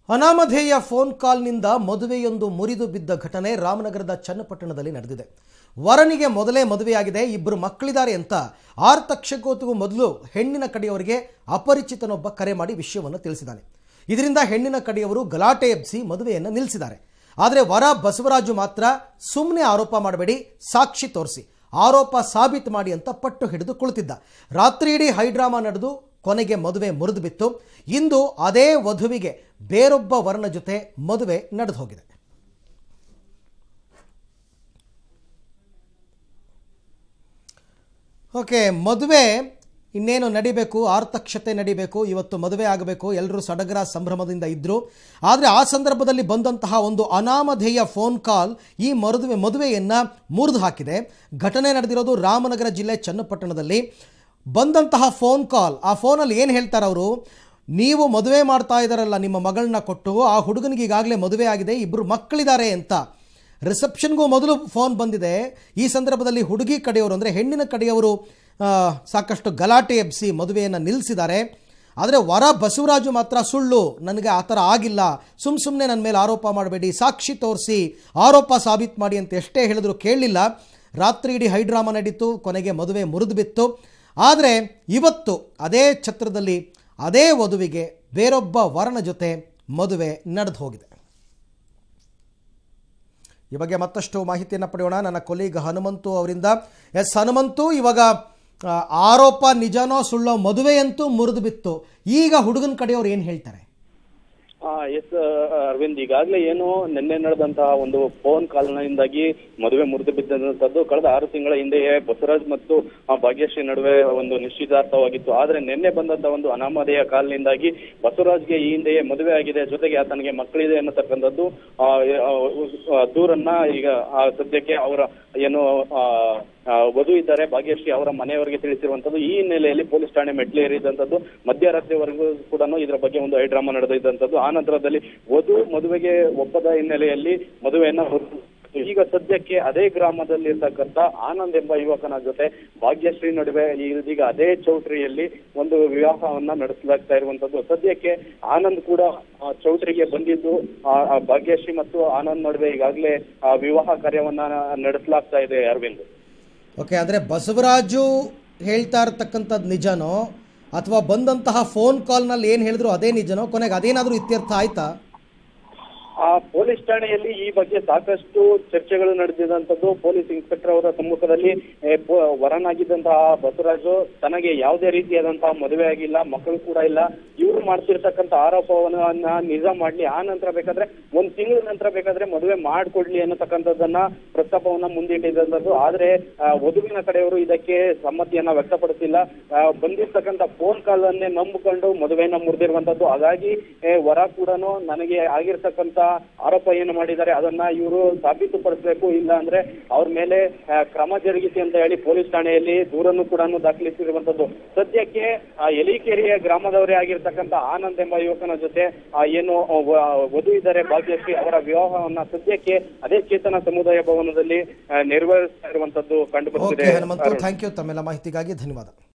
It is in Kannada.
ಅನಾಮಧೇಯ ಫೋನ್ ಕಾಲ್ನಿಂದ ಮದುವೆಯೊಂದು ಮುರಿದು ಬಿದ್ದ ಘಟನೆ ರಾಮನಗರದ ಚನ್ನಪಟ್ಟಣದಲ್ಲಿ ನಡೆದಿದೆ ವರನಿಗೆ ಮೊದಲೇ ಮದುವೆಯಾಗಿದೆ ಇಬ್ಬರು ಮಕ್ಕಳಿದ್ದಾರೆ ಅಂತ ಆರು ತಕ್ಷಕೋತಿಗೂ ಮೊದಲು ಹೆಣ್ಣಿನ ಕಡೆಯವರಿಗೆ ಅಪರಿಚಿತನೊಬ್ಬ ಕರೆ ಮಾಡಿ ವಿಷಯವನ್ನು ತಿಳಿಸಿದ್ದಾನೆ ಇದರಿಂದ ಹೆಣ್ಣಿನ ಕಡೆಯವರು ಗಲಾಟೆ ಎಬ್ಬಿಸಿ ಮದುವೆಯನ್ನು ನಿಲ್ಲಿಸಿದ್ದಾರೆ ಆದರೆ ವರ ಬಸವರಾಜು ಮಾತ್ರ ಸುಮ್ಮನೆ ಆರೋಪ ಮಾಡಬೇಡಿ ಸಾಕ್ಷಿ ತೋರಿಸಿ ಆರೋಪ ಸಾಬೀತು ಮಾಡಿ ಅಂತ ಪಟ್ಟು ಹಿಡಿದು ಕುಳಿತಿದ್ದ ರಾತ್ರಿ ಇಡೀ ಹೈಡ್ರಾಮಾ ನಡೆದು ಕೊನೆಗೆ ಮದುವೆ ಮುರಿದು ಬಿತ್ತು ಇಂದು ಅದೇ ವಧುವಿಗೆ ಬೇರೊಬ್ಬ ವರನ ಜೊತೆ ಮದುವೆ ನಡೆದು ಹೋಗಿದೆ ಓಕೆ ಮದುವೆ ಇನ್ನೇನು ನಡಿಬೇಕು ಆರ್ತಕ್ಷತೆ ನಡಿಬೇಕು ಇವತ್ತು ಮದುವೆ ಆಗಬೇಕು ಎಲ್ಲರೂ ಸಡಗರ ಸಂಭ್ರಮದಿಂದ ಇದ್ದರು ಆದರೆ ಆ ಸಂದರ್ಭದಲ್ಲಿ ಬಂದಂತಹ ಒಂದು ಅನಾಮಧೇಯ ಫೋನ್ ಕಾಲ್ ಈ ಮದುವೆ ಮದುವೆಯನ್ನು ಮುರಿದು ಹಾಕಿದೆ ಘಟನೆ ನಡೆದಿರೋದು ರಾಮನಗರ ಜಿಲ್ಲೆ ಚನ್ನಪಟ್ಟಣದಲ್ಲಿ ಬಂದಂತಹ ಫೋನ್ ಕಾಲ್ ಆ ಫೋನಲ್ಲಿ ಏನು ಹೇಳ್ತಾರೆ ಅವರು ನೀವು ಮದುವೆ ಮಾಡ್ತಾ ಇದ್ದಾರಲ್ಲ ನಿಮ್ಮ ಮಗಳನ್ನ ಕೊಟ್ಟು ಆ ಹುಡುಗನಿಗೆ ಈಗಾಗಲೇ ಮದುವೆ ಆಗಿದೆ ಇಬ್ಬರು ಮಕ್ಕಳಿದ್ದಾರೆ ಅಂತ ರಿಸೆಪ್ಷನ್ಗೂ ಮೊದಲು ಫೋನ್ ಬಂದಿದೆ ಈ ಸಂದರ್ಭದಲ್ಲಿ ಹುಡುಗಿ ಕಡೆಯವರು ಅಂದರೆ ಹೆಣ್ಣಿನ ಕಡೆಯವರು ಆ, ಸಾಕಷ್ಟು ಗಲಾಟೆ ಎಬ್ಬಿಸಿ ಮದುವೆಯನ್ನು ನಿಲ್ಲಿಸಿದ್ದಾರೆ ಆದರೆ ವರ ಬಸವರಾಜು ಮಾತ್ರ ಸುಳ್ಳು ನನಗೆ ಆ ಥರ ಆಗಿಲ್ಲ ಸುಮ್ಮ ಸುಮ್ಮನೆ ನನ್ನ ಮೇಲೆ ಆರೋಪ ಮಾಡಬೇಡಿ ಸಾಕ್ಷಿ ತೋರಿಸಿ ಆರೋಪ ಸಾಬೀತು ಮಾಡಿ ಅಂತ ಎಷ್ಟೇ ಹೇಳಿದ್ರು ಕೇಳಲಿಲ್ಲ ರಾತ್ರಿ ಇಡೀ ಹೈಡ್ರಾಮಾ ನಡೀತು ಕೊನೆಗೆ ಮದುವೆ ಮುರಿದು ಬಿತ್ತು ಆದರೆ ಇವತ್ತು ಅದೇ ಛತ್ರದಲ್ಲಿ ಅದೇ ವಧುವಿಗೆ ಬೇರೊಬ್ಬ ವರನ ಜೊತೆ ಮದುವೆ ನಡೆದು ಹೋಗಿದೆ ಈ ಬಗ್ಗೆ ಮತ್ತಷ್ಟು ಮಾಹಿತಿಯನ್ನು ಪಡೆಯೋಣ ನನ್ನ ಕೊಲೀಗ್ ಹನುಮಂತು ಅವರಿಂದ ಎಸ್ ಹನುಮಂತು ಇವಾಗ ಆ, ಆರೋಪ ನಿಜನೋ ಸುಳ್ಳೋ ಮದುವೆಯಂತೂ ಮುರಿದು ಬಿತ್ತು ಈಗ ಹುಡುಗನ ಕಡೆಯವ್ರು ಏನು ಹೇಳ್ತಾರೆ ಎಸ್ ಅರವಿಂದ್ ಈಗಾಗಲೇ ಏನು ನಿನ್ನೆ ನಡೆದಂತಹ ಒಂದು ಫೋನ್ ಕಾಲ್ನಿಂದಾಗಿ ಮದುವೆ ಮುರಿದು ಬಿದ್ದಂತದ್ದು ಕಳೆದ ಆರು ತಿಂಗಳ ಹಿಂದೆಯೇ ಬಸವರಾಜ್ ಮತ್ತು ಆ, ಭಾಗ್ಯಶ್ರೀ ನಡುವೆ ಒಂದು ನಿಶ್ಚಿತಾರ್ಥವಾಗಿತ್ತು ಆದ್ರೆ ನಿನ್ನೆ ಬಂದಂತಹ ಒಂದು ಅನಾಮಧೇಯ ಕಾಲ್ನಿಂದಾಗಿ ಬಸವರಾಜ್ಗೆ ಈ ಹಿಂದೆಯೇ ಮದುವೆ ಆಗಿದೆ ಜೊತೆಗೆ ಆತನಿಗೆ ಮಕ್ಕಳಿದೆ ಅನ್ನತಕ್ಕಂಥದ್ದು ಆ, ಆ, ಆ, ದೂರನ್ನ ಈಗ ಆ, ಸದ್ಯಕ್ಕೆ ಅವರ ಏನು ಆ, ಆ, ವಧು ಇದ್ದಾರೆ ಭಾಗ್ಯಶ್ರೀ ಅವರ ಮನೆಯವರಿಗೆ ತಿಳಿಸಿರುವಂತದ್ದು ಈ ಹಿನ್ನೆಲೆಯಲ್ಲಿ ಪೊಲೀಸ್ ಠಾಣೆ ಮೆಟ್ಲೇರಿದಂತದ್ದು ಮಧ್ಯರಾತ್ರಿವರೆಗೂ ಕೂಡ ಇದರ ಬಗ್ಗೆ ಒಂದು ಹೈಡ್ರಾಮಾ ನಡೆದಿದ್ದಂತದ್ದು ಆ ನಂತರದಲ್ಲಿ ವಧು ಮದುವೆಗೆ ಒಪ್ಪದ ಹಿನ್ನೆಲೆಯಲ್ಲಿ ಮದುವೆಯನ್ನ ಹೊರತು- ಈಗ ಸದ್ಯಕ್ಕೆ ಅದೇ ಗ್ರಾಮದಲ್ಲಿ ಇರ್ತಕ್ಕಂಥ ಆನಂದ್ ಎಂಬ ಯುವಕನ ಜೊತೆ ಭಾಗ್ಯಶ್ರೀ ನಡುವೆ ಇದೀಗ ಅದೇ ಚೌಟ್ರಿಯಲ್ಲಿ ಒಂದು ವಿವಾಹವನ್ನ ನಡೆಸಲಾಗ್ತಾ ಇರುವಂತದ್ದು ಸದ್ಯಕ್ಕೆ ಆನಂದ್ ಕೂಡ ಆ, ಚೌಟ್ರಿಗೆ ಬಂದಿದ್ದು ಆ, ಆ ಭಾಗ್ಯಶ್ರೀ ಮತ್ತು ಆನಂದ್ ನಡುವೆ ಈಗಾಗಲೇ ಆ, ವಿವಾಹ ಕಾರ್ಯವನ್ನ ನಡೆಸಲಾಗ್ತಾ ಇದೆ ಅರವಿಂದ್ ಓಕೆ ಆದರೆ ಬಸವರಾಜು ಹೇಳ್ತಾ ಇರ್ತಕ್ಕಂಥದ್ದು ನಿಜನೋ ಅಥವಾ ಬಂದಂತಹ ಫೋನ್ ಕಾಲ್ನಲ್ಲಿ ಏನು ಹೇಳಿದ್ರು ಅದೇ ನಿಜನೋ ಕೊನೆಗೆ ಅದೇನಾದರೂ ಇತ್ಯರ್ಥ ಆಯ್ತಾ ಆ ಪೊಲೀಸ್ ಠಾಣೆಯಲ್ಲಿ ಈ ಬಗ್ಗೆ ಸಾಕಷ್ಟು ಚರ್ಚೆಗಳು ನಡೆದಿದಂತದ್ದು ಪೊಲೀಸ್ ಇನ್ಸ್ಪೆಕ್ಟರ್ ಅವರ ಸಮ್ಮುಖದಲ್ಲಿ ಏ, ಪೊ- ವರನಾಗಿದ್ದಂತಹ ಬಸವರಾಜು ತನಗೆ ಯಾವುದೇ ರೀತಿಯಾದಂತಹ ಮದುವೆ ಆಗಿಲ್ಲ ಮಕ್ಕಳು ಕೂಡ ಇಲ್ಲ ಇವ್ರು ಮಾಡ್ತಿರ್ತಕ್ಕಂಥ ಆರೋಪವನ್ನ ನಿಜ ಮಾಡ್ಲಿ ಆ ನಂತರ ಬೇಕಾದ್ರೆ ಒಂದ್ ತಿಂಗಳ ನಂತರ ಬೇಕಾದ್ರೆ ಮದುವೆ ಮಾಡ್ಕೊಡ್ಲಿ ಅನ್ನತಕ್ಕಂಥದ್ದನ್ನ ಪ್ರಸ್ತಾಪವನ್ನ ಮುಂದಿಟ್ಟಿದ್ದಂಥದ್ದು ಆದ್ರೆ ಆ, ವಧುವಿನ ಕಡೆಯವರು ಇದಕ್ಕೆ ಸಮ್ಮತಿಯನ್ನ ವ್ಯಕ್ತಪಡಿಸಿಲ್ಲ ಆ, ಬಂದಿರ್ತಕ್ಕಂಥ ಫೋನ್ ಕಾಲ್ ಅನ್ನೇ ನಂಬಿಕೊಂಡು ಮದುವೆಯನ್ನ ಮುರಿದಿರುವಂತದ್ದು ಹಾಗಾಗಿ ಏ, ವರ ಕೂಡ ನನಗೆ ಆಗಿರ್ತಕ್ಕಂಥ ಆರೋಪ ಏನು ಮಾಡಿದ್ದಾರೆ ಅದನ್ನ ಇವರು ಸಾಬೀತುಪಡಿಸಬೇಕು ಇಲ್ಲ ಅಂದ್ರೆ ಅವ್ರ ಮೇಲೆ ಆ, ಕ್ರಮ ಜರುಗಿಸಿ ಅಂತ ಹೇಳಿ ಪೊಲೀಸ್ ಠಾಣೆಯಲ್ಲಿ ದೂರನ್ನು ಕೂಡ ದಾಖಲಿಸಿರುವಂತದ್ದು ಸದ್ಯಕ್ಕೆ ಆ, ಎಲಿಕೆರೆಯ ಗ್ರಾಮದವರೇ ಆಗಿರ್ತಕ್ಕಂಥ ಆನಂದ್ ಎಂಬ ಯುವಕನ ಜೊತೆ ಆ, ಏನು ಆ, ವ- ವಧು ಇದ್ದಾರೆ ಭಾಗ್ಯಶ್ರೀ ಅವರ ವಿವಾಹವನ್ನ ಸದ್ಯಕ್ಕೆ ಅದೇ ಚೇತನ ಸಮುದಾಯ ಭವನದಲ್ಲಿ ಆ, ನೆರವೇರಿಸ್ತಾ ಇರುವಂತದ್ದು ಕಂಡು ಓಕೆ ಬರ್ತಿದೆ ಹನುಮಂತು ಥ್ಯಾಂಕ್ ಯು ತಮ್ಮೆಲ್ಲ ಮಾಹಿತಿಗಾಗಿ ಧನ್ಯವಾದ